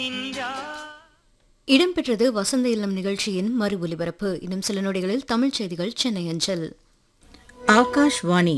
இடம்பெற்றது வசந்த இல்லம் நிகழ்ச்சியின் மறு ஒலிபரப்பு இன்னும் சில நொடிகளில் தமிழ் செய்திகள் சென்னை அஞ்சல் ஆகாஷ்வாணி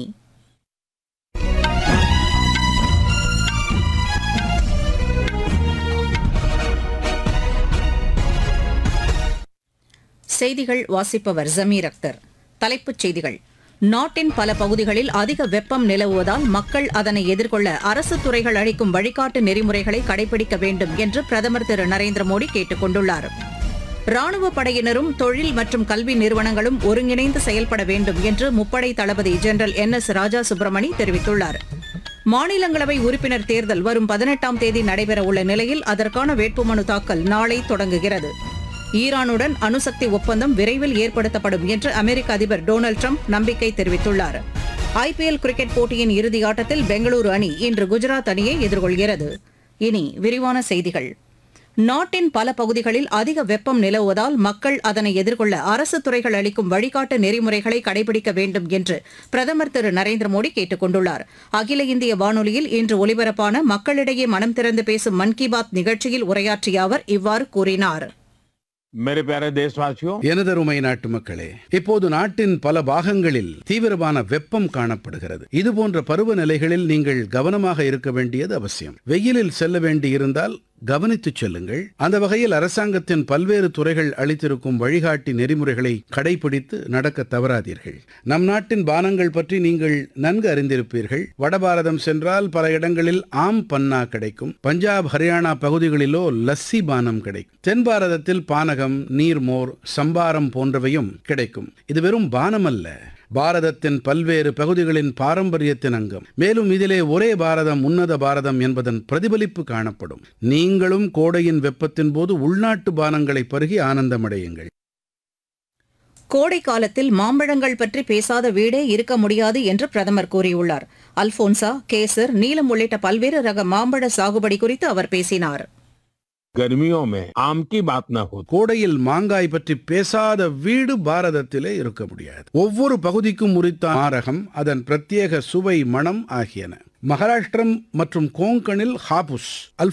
செய்திகள் வாசிப்பவர் ஜமீர் அக்தர் தலைப்புச் செய்திகள் நாட்டின் பல பகுதிகளில் அதிக வெப்பம் நிலவுவதால் மக்கள் அதனை எதிர்கொள்ள அரசு துறைகள் அளிக்கும் வழிகாட்டு நெறிமுறைகளை கடைபிடிக்க வேண்டும் என்று பிரதமர் திரு நரேந்திர மோடி கேட்டுக் கொண்டுள்ளார் ராணுவ படையினரும் தொழில் மற்றும் கல்வி நிறுவனங்களும் ஒருங்கிணைந்து செயல்பட வேண்டும் என்று முப்படை தளபதி general N S Raja Subramani தெரிவித்துள்ளார் மாநிலங்களவை உறுப்பினர் தேர்தல் வரும் பதினெட்டாம் தேதி நடைபெறவுள்ள நிலையில் அதற்கான வேட்புமனு தாக்கல் நாளை தொடங்குகிறது ஈரானுடன் அணுசக்தி ஒப்பந்தம் விரைவில் ஏற்படுத்தப்படும் என்று அமெரிக்க அதிபர் டொனால்டு ட்ரம்ப் நம்பிக்கை தெரிவித்துள்ளார் ஐபிஎல் கிரிக்கெட் போட்டியின் இறுதி ஆட்டத்தில் பெங்களூரு அணி இன்று குஜராத் அணியை எதிர்கொள்கிறது இனி விரிவான செய்திகள் நாட்டின் பல பகுதிகளில் அதிக வெப்பம் நிலவுவதால் மக்கள் அதனை எதிர்கொள்ள அரசு துறைகள் அளிக்கும் வழிகாட்டு நெறிமுறைகளை கடைபிடிக்க வேண்டும் என்று பிரதமர் திரு நரேந்திர மோடி கேட்டுக் கொண்டுள்ளார் அகில இந்திய வானொலியில் இன்று ஒலிபரப்பான மக்களிடையே மனம் திறந்து பேசும் மன் கி பாத் நிகழ்ச்சியில் உரையாற்றிய அவர் இவ்வாறு கூறினார் मेरे प्यारे देशवासियों எனதருமை நாட்டு மக்களே இப்போது நாட்டின் பல பாகங்களில் தீவிரமான வெப்பம் காணப்படுகிறது இது போன்ற பருவநிலைகளில் நீங்கள் கவனமாக இருக்க வேண்டியது அவசியம் வெயிலில் செல்ல வேண்டியிருந்தால் கவனித்துச் செல்லுங்கள் அந்த வகையில் அரசாங்கத்தின் பல்வேறு துறைகள் அளித்திருக்கும் வழிகாட்டி நெறிமுறைகளை கடைபிடித்து நடக்க தவறாதீர்கள் நம் நாட்டின் பானங்கள் பற்றி நீங்கள் நன்கு அறிந்திருப்பீர்கள் வடபாரதம் சென்றால் பல இடங்களில் ஆம் பன்னா கிடைக்கும் பஞ்சாப் ஹரியானா பகுதிகளிலோ லஸ்ஸி பானம் கிடைக்கும் தென் பாரதத்தில் பானகம் நீர்மோர் சம்பாரம் போன்றவையும் கிடைக்கும் இது வெறும் பானம் அல்ல பாரதத்தின் பல்வேறு பகுதிகளின் பாரம்பரியத்தின் அங்கம் மேலும் இதிலே ஒரே பாரதம் உன்னத பாரதம் என்பதன் பிரதிபலிப்பு காணப்படும் நீங்களும் கோடையின் வெப்பத்தின் போது உள்நாட்டு பானங்களை பருகி ஆனந்தமடையுங்கள் கோடை காலத்தில் மாம்பழங்கள் பற்றி பேசாத வீடே இருக்க முடியாது என்று பிரதமர் கூறியுள்ளார் அல்போன்சா கேசர் நீலம் உள்ளிட்ட பல்வேறு ரக மாம்பழ சாகுபடி குறித்து அவர் பேசினார் गर्मियों में आम की बात न हो கோடையில் மாங்காய் பற்றி பேசாத வீடு பாரதத்திலே இருக்க முடியாது ஒவ்வொரு பகுதிக்கும் உரித்த ஆரகம் அதன் பிரத்யேக சுவை மணம் ஆகியன மகாராஷ்டிரம் மற்றும் கோங்கனில் ஹாபுஸ்